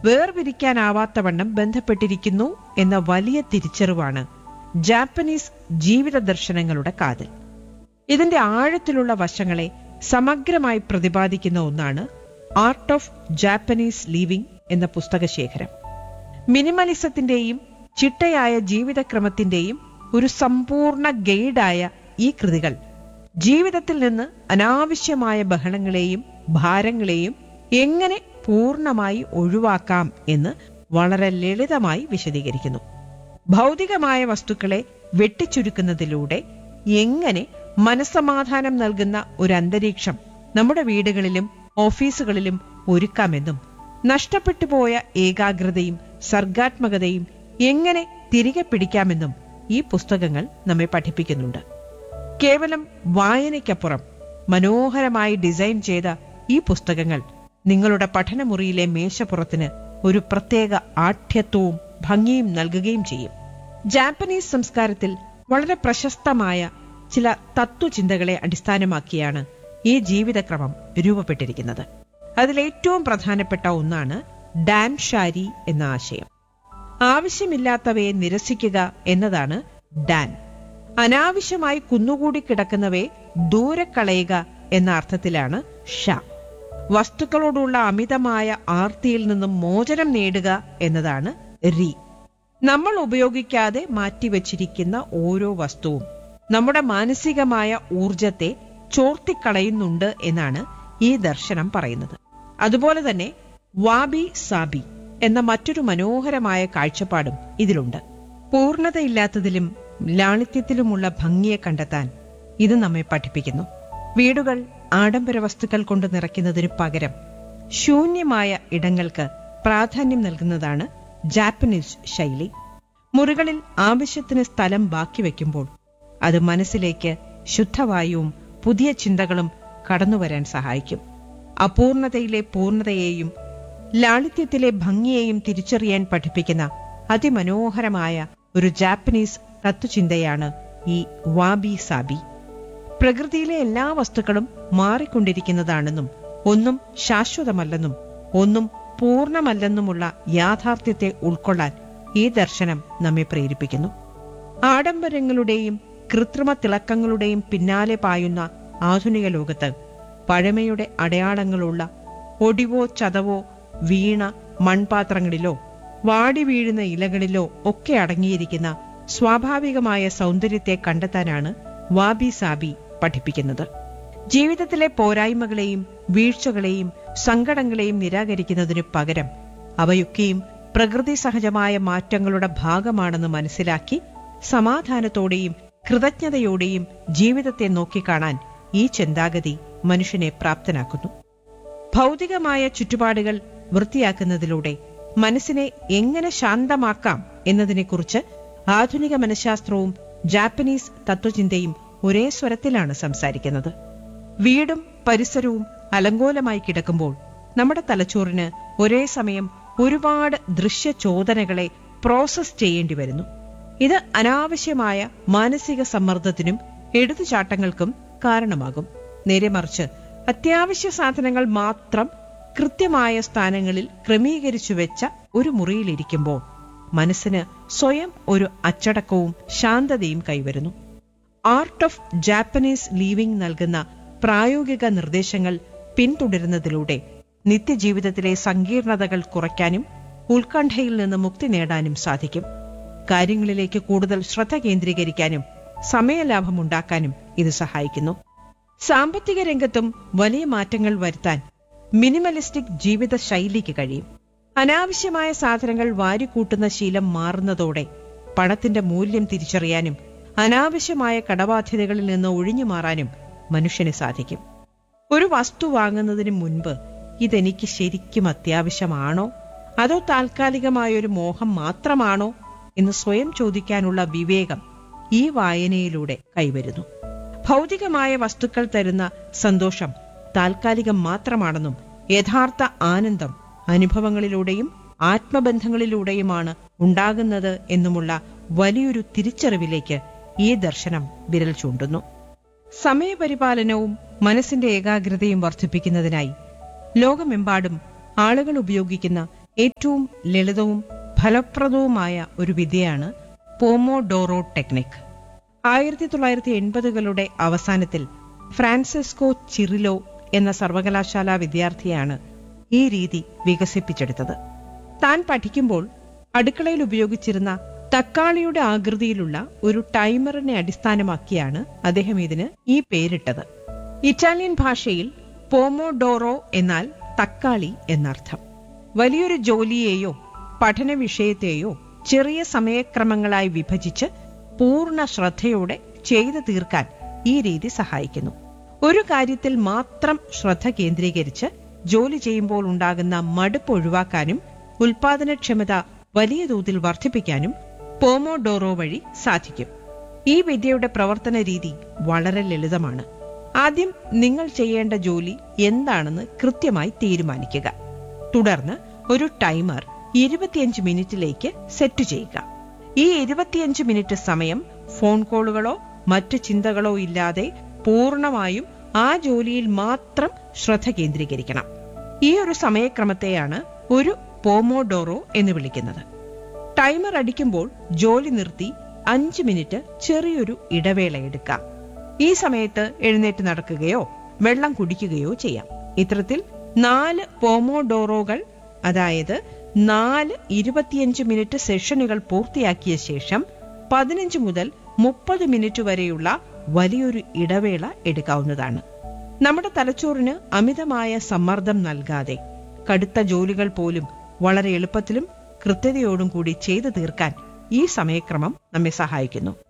വേർപിരിക്കാനാവാത്തവണ്ണം ബന്ധപ്പെട്ടിരിക്കുന്നു എന്ന വലിയ തിരിച്ചറിവാണ് ജാപ്പനീസ് ജീവിത ദർശനങ്ങളുടെ കാതൽ ഇതിന്റെ ആഴത്തിലുള്ള വശങ്ങളെ സമഗ്രമായി പ്രതിപാദിക്കുന്ന ഒന്നാണ് ആർട്ട് ഓഫ് ജാപ്പനീസ് ലീവിംഗ് എന്ന പുസ്തകശേഖരം മിനിമലിസത്തിന്റെയും ചിട്ടയായ ജീവിതക്രമത്തിന്റെയും ഒരു സമ്പൂർണ്ണ ഗൈഡായ ഈ കൃതികൾ ജീവിതത്തിൽ നിന്ന് അനാവശ്യമായ ബഹളങ്ങളെയും ഭാരങ്ങളെയും എങ്ങനെ പൂർണ്ണമായി ഒഴിവാക്കാം എന്ന് വളരെ ലളിതമായി വിശദീകരിക്കുന്നു ഭൗതികമായ വസ്തുക്കളെ വെട്ടിച്ചുരുക്കുന്നതിലൂടെ എങ്ങനെ മനസ്സമാധാനം നൽകുന്ന ഒരു അന്തരീക്ഷം നമ്മുടെ വീടുകളിലും ഓഫീസുകളിലും ഒരുക്കാമെന്നും നഷ്ടപ്പെട്ടു പോയ ഏകാഗ്രതയും സർഗാത്മകതയും എങ്ങനെ തിരികെ പിടിക്കാമെന്നും ഈ പുസ്തകങ്ങൾ നമ്മെ പഠിപ്പിക്കുന്നുണ്ട് കേവലം വായനയ്ക്കപ്പുറം മനോഹരമായി ഡിസൈൻ ചെയ്ത ഈ പുസ്തകങ്ങൾ നിങ്ങളുടെ പഠനമുറിയിലെ മേശപ്പുറത്തിന് ഒരു പ്രത്യേക ആഠ്യത്വവും ഭംഗിയും നൽകുകയും ചെയ്യും ജാപ്പനീസ് സംസ്കാരത്തിൽ വളരെ പ്രശസ്തമായ ചില തത്വചിന്തകളെ അടിസ്ഥാനമാക്കിയാണ് ഈ ജീവിതക്രമം രൂപപ്പെട്ടിരിക്കുന്നത് അതിലേറ്റവും പ്രധാനപ്പെട്ട ഒന്നാണ് ഡാൻ ഷാരി എന്ന ആശയം ആവശ്യമില്ലാത്തവയെ നിരസിക്കുക എന്നതാണ് ഡാൻ അനാവശ്യമായി കുന്നുകൂടി കിടക്കുന്നവയെ ദൂരെ കളയുക എന്ന അർത്ഥത്തിലാണ് ഷ വസ്തുക്കളോടുള്ള അമിതമായ ആർത്തിയിൽ നിന്നും മോചനം നേടുക എന്നതാണ് രി നമ്മൾ ഉപയോഗിക്കാതെ മാറ്റിവെച്ചിരിക്കുന്ന ഓരോ വസ്തുവും നമ്മുടെ മാനസികമായ ഊർജത്തെ ചോർത്തിക്കളയുന്നുണ്ട് എന്നാണ് ഈ ദർശനം പറയുന്നത് അതുപോലെ തന്നെ വാബി സാബി എന്ന മറ്റൊരു മനോഹരമായ കാഴ്ചപ്പാടും ഇതിലുണ്ട് പൂർണ്ണതയില്ലാത്തതിലും ലാളിത്യത്തിലുമുള്ള ഭംഗിയെ കണ്ടെത്താൻ ഇത് നമ്മെ പഠിപ്പിക്കുന്നു വീടുകൾ ആഡംബര വസ്തുക്കൾ കൊണ്ട് നിറയ്ക്കുന്നതിനു പകരം ശൂന്യമായ ഇടങ്ങൾക്ക് പ്രാധാന്യം നൽകുന്നതാണ് ജാപ്പനീസ് ശൈലി മുറികളിൽ ആവശ്യത്തിന് സ്ഥലം ബാക്കി വയ്ക്കുമ്പോൾ അത് മനസ്സിലേക്ക് ശുദ്ധവായുവും പുതിയ ചിന്തകളും കടന്നുവരാൻ സഹായിക്കും അപൂർണതയിലെ പൂർണ്ണതയെയും ലാളിത്യത്തിലെ ഭംഗിയെയും തിരിച്ചറിയാൻ പഠിപ്പിക്കുന്ന അതിമനോഹരമായ ഒരു ജാപ്പനീസ് തത്വചിന്തയാണ് ഈ വാബി സാബി പ്രകൃതിയിലെ എല്ലാ വസ്തുക്കളും മാറിക്കൊണ്ടിരിക്കുന്നതാണെന്നും ഒന്നും ശാശ്വതമല്ലെന്നും ഒന്നും പൂർണ്ണമല്ലെന്നുമുള്ള യാഥാർത്ഥ്യത്തെ ഉൾക്കൊള്ളാൻ ഈ ദർശനം നമ്മെ പ്രേരിപ്പിക്കുന്നു ആഡംബരങ്ങളുടെയും കൃത്രിമ തിളക്കങ്ങളുടെയും പിന്നാലെ പായുന്ന ആധുനിക ലോകത്ത് പഴമയുടെ അടയാളങ്ങളുള്ള ഒടിവോ ചതവോ വീണ മൺപാത്രങ്ങളിലോ വാടി വീഴുന്ന ഇലകളിലോ ഒക്കെ അടങ്ങിയിരിക്കുന്ന സ്വാഭാവികമായ സൗന്ദര്യത്തെ കണ്ടെത്താനാണ് വാബി സാബി പഠിപ്പിക്കുന്നത് ജീവിതത്തിലെ പോരായ്മകളെയും വീഴ്ചകളെയും സങ്കടങ്ങളെയും നിരാകരിക്കുന്നതിനു പകരം അവയൊക്കെയും പ്രകൃതി സഹജമായ മാറ്റങ്ങളുടെ ഭാഗമാണെന്ന് മനസ്സിലാക്കി സമാധാനത്തോടെയും കൃതജ്ഞതയോടെയും ജീവിതത്തെ നോക്കിക്കാണാൻ ഈ ചിന്താഗതി മനുഷ്യനെ പ്രാപ്തനാക്കുന്നു ഭൗതികമായ ചുറ്റുപാടുകൾ വൃത്തിയാക്കുന്നതിലൂടെ മനസ്സിനെ എങ്ങനെ ശാന്തമാക്കാം എന്നതിനെക്കുറിച്ച് ആധുനിക മനഃശാസ്ത്രവും ജാപ്പനീസ് തത്വചിന്തയും ഒരേ സ്വരത്തിലാണ് സംസാരിക്കുന്നത് വീടും പരിസരവും അലങ്കോലമായി കിടക്കുമ്പോൾ നമ്മുടെ തലച്ചോറിന് ഒരേ സമയം ഒരുപാട് ദൃശ്യചോദനകളെ പ്രോസസ് ചെയ്യേണ്ടി വരുന്നു ഇത് അനാവശ്യമായ മാനസിക സമ്മർദ്ദത്തിനും എടുത്തുചാട്ടങ്ങൾക്കും കാരണമാകും നേരെ മറിച്ച് അത്യാവശ്യ സാധനങ്ങൾ മാത്രം കൃത്യമായ സ്ഥാനങ്ങളിൽ ക്രമീകരിച്ചു വെച്ച ഒരു മുറിയിലിരിക്കുമ്പോൾ മനസ്സിന് സ്വയം ഒരു അച്ചടക്കവും ശാന്തതയും കൈവരുന്നു ആർട്ട് ഓഫ് ജാപ്പനീസ് ലീവിംഗ് നൽകുന്ന പ്രായോഗിക നിർദ്ദേശങ്ങൾ പിന്തുടരുന്നതിലൂടെ നിത്യജീവിതത്തിലെ സങ്കീർണതകൾ കുറയ്ക്കാനും ഉത്കണ്ഠയിൽ നിന്ന് മുക്തി നേടാനും സാധിക്കും കാര്യങ്ങളിലേക്ക് കൂടുതൽ ശ്രദ്ധ കേന്ദ്രീകരിക്കാനും സമയലാഭമുണ്ടാക്കാനും ഇത് സഹായിക്കുന്നു സാമ്പത്തിക രംഗത്തും വലിയ മാറ്റങ്ങൾ വരുത്താൻ മിനിമലിസ്റ്റിക് ജീവിത ശൈലിക്ക് കഴിയും അനാവശ്യമായ സാധനങ്ങൾ വാരിക്കൂട്ടുന്ന ശീലം മാറുന്നതോടെ പണത്തിന്റെ മൂല്യം തിരിച്ചറിയാനും അനാവശ്യമായ കടബാധ്യതകളിൽ നിന്ന് ഒഴിഞ്ഞു മാറാനും മനുഷ്യന് സാധിക്കും ഒരു വസ്തു വാങ്ങുന്നതിന് മുൻപ് ഇതെനിക്ക് ശരിക്കും അത്യാവശ്യമാണോ അതോ താൽക്കാലികമായ ഒരു മോഹം മാത്രമാണോ എന്ന് സ്വയം ചോദിക്കാനുള്ള വിവേകം ഈ വായനയിലൂടെ കൈവരുന്നു ഭൗതികമായ വസ്തുക്കൾ തരുന്ന സന്തോഷം താൽക്കാലികം മാത്രമാണെന്നും യഥാർത്ഥ ആനന്ദം അനുഭവങ്ങളിലൂടെയും ആത്മബന്ധങ്ങളിലൂടെയുമാണ് ഉണ്ടാകുന്നത് എന്നുമുള്ള വലിയൊരു തിരിച്ചറിവിലേക്ക് ഈ ദർശനം വിരൽ ചൂണ്ടുന്നു സമയപരിപാലനവും മനസ്സിന്റെ ഏകാഗ്രതയും വർദ്ധിപ്പിക്കുന്നതിനായി ലോകമെമ്പാടും ആളുകൾ ഉപയോഗിക്കുന്ന ഏറ്റവും ലളിതവും ഫലപ്രദവുമായ ഒരു വിദ്യയാണ് പോമോഡോറോ ടെക്നിക് ആയിരത്തി തൊള്ളായിരത്തി എൺപതുകളുടെ അവസാനത്തിൽ ഫ്രാൻസിസ്കോ ചിറിലോ എന്ന സർവകലാശാല വിദ്യാർത്ഥിയാണ് ഈ രീതി വികസിപ്പിച്ചെടുത്തത് താൻ പഠിക്കുമ്പോൾ അടുക്കളയിൽ ഉപയോഗിച്ചിരുന്ന തക്കാളിയുടെ ആകൃതിയിലുള്ള ഒരു ടൈമറിനെ അടിസ്ഥാനമാക്കിയാണ് അദ്ദേഹം ഇതിന് ഈ പേരിട്ടത് ഇറ്റാലിയൻ ഭാഷയിൽ പോമോഡോറോ എന്നാൽ തക്കാളി എന്നർത്ഥം വലിയൊരു ജോലിയെയോ പഠന വിഷയത്തെയോ ചെറിയ സമയക്രമങ്ങളായി വിഭജിച്ച് പൂർണ്ണ ശ്രദ്ധയോടെ ചെയ്തു തീർക്കാൻ ഈ രീതി സഹായിക്കുന്നു ഒരു കാര്യത്തിൽ മാത്രം ശ്രദ്ധ കേന്ദ്രീകരിച്ച് ജോലി ചെയ്യുമ്പോൾ ഉണ്ടാകുന്ന മടുപ്പ് ഒഴിവാക്കാനും ഉൽപാദനക്ഷമത വലിയ തോതിൽ വർദ്ധിപ്പിക്കാനും പോമോഡോറോ വഴി സാധിക്കും ഈ വിദ്യയുടെ പ്രവർത്തന രീതി വളരെ ലളിതമാണ് ആദ്യം നിങ്ങൾ ചെയ്യേണ്ട ജോലി എന്താണെന്ന് കൃത്യമായി തീരുമാനിക്കുക തുടർന്ന് ഒരു ടൈമർ ഇരുപത്തിയഞ്ച് മിനിറ്റിലേക്ക് സെറ്റ് ചെയ്യുക ഈ ഇരുപത്തിയഞ്ച് മിനിറ്റ് സമയം ഫോൺ കോളുകളോ മറ്റു ചിന്തകളോ ഇല്ലാതെ പൂർണ്ണമായും ആ ജോലിയിൽ മാത്രം ശ്രദ്ധ കേന്ദ്രീകരിക്കണം ഈ ഒരു സമയക്രമത്തെയാണ് ഒരു പോമോഡോറോ എന്ന് വിളിക്കുന്നത് ടൈമർ അടിക്കുമ്പോൾ ജോലി നിർത്തി അഞ്ച് മിനിറ്റ് ചെറിയൊരു ഇടവേള എടുക്കാം ഈ സമയത്ത് എഴുന്നേറ്റ് നടക്കുകയോ വെള്ളം കുടിക്കുകയോ ചെയ്യാം ഇത്തരത്തിൽ നാല് പോമോഡോറോകൾ അതായത് നാല് ഇരുപത്തിയഞ്ച് മിനിറ്റ് സെഷനുകൾ പൂർത്തിയാക്കിയ ശേഷം പതിനഞ്ച് മുതൽ മുപ്പത് മിനിറ്റ് വരെയുള്ള വലിയൊരു ഇടവേള എടുക്കാവുന്നതാണ് നമ്മുടെ തലച്ചോറിന് അമിതമായ സമ്മർദ്ദം നൽകാതെ കടുത്ത ജോലികൾ പോലും വളരെ എളുപ്പത്തിലും കൃത്യതയോടും കൂടി ചെയ്തു തീർക്കാൻ ഈ സമയക്രമം നമ്മെ സഹായിക്കുന്നു